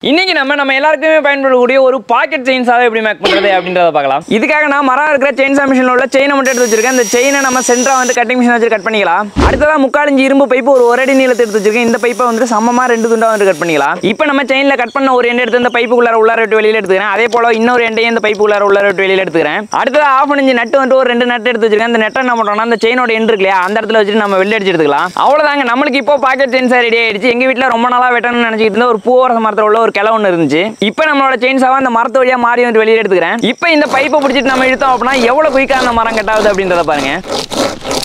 இன்னைக்கு நம்ம நம்ம எல்லாருக்குமே பயன்படக்கூடிய ஒரு பாக்கெட் செயின்ஸாவே எப்படி மேக் பண்றது அப்படின்றத பார்க்கலாம் இதுக்காக நான் மரம் இருக்கிற செயின்ஸா மிஷினில் உள்ள செயினை மட்டும் எடுத்து வச்சிருக்கேன் இந்த செயினை நம்ம சென்டரா வந்து கட்டிங் மிஷின் வச்சு கட் பண்ணிக்கலாம் அடுத்ததா முக்கால் இஞ்சி இரும்பு பைப்பு ஒரு ஒரு அடி நீளத்தை எடுத்து வச்சிருக்கேன் இந்த பைப்பை வந்து சமமா ரெண்டு துண்டா வந்து கட் பண்ணிக்கலாம் இப்போ நம்ம செயின்ல கட் பண்ண ஒரு எண்ட் எடுத்து இந்த பைப்புக்குள்ளார உள்ளார விட்டு வெளியில எடுத்துக்கிறேன் அதே போல இன்னொரு எண்டையும் இந்த பைப்புக்குள்ளார உள்ளார விட்டு வெளியில எடுத்துக்கிறேன் அடுத்தது ஆஃப் இன்ச்சு நட்டு வந்து ஒரு ரெண்டு நட்டு எடுத்து வச்சிருக்கேன் இந்த நெட்டை என்ன பண்றோம்னா அந்த செயினோட எண்ட் இருக்கு இல்லையா அந்த இடத்துல வச்சுட்டு நம்ம வெளில அடிச்சு எடுத்துக்கலாம் அவ்வளவுதாங்க நம்மளுக்கு இப்போ பாக்கெட் செயின்ஸா ரெடி ஆயிடுச்சு எங்க வீட்ல ரொம்ப நாளா வெட்டணும்னு நினைச்சிட்டு இருந்த ஒரு பூவரச மரத்துல உள்ள ஒரு கிளை ஒன்று இருந்துச்சு இப்போ நம்மளோட செயின்ஸாவை அந்த மரத்து வழியா மாறி வந்து வெளியில எடுத்துக்கிறேன் இப்போ இந்த பைப்பை பிடிச்சிட்டு நம்ம இழுத்தோம் அப்படின்னா எவ்வளவு குயிக்கா அந்த மரம் கட்டாகுது அப்படின்றத பாருங்க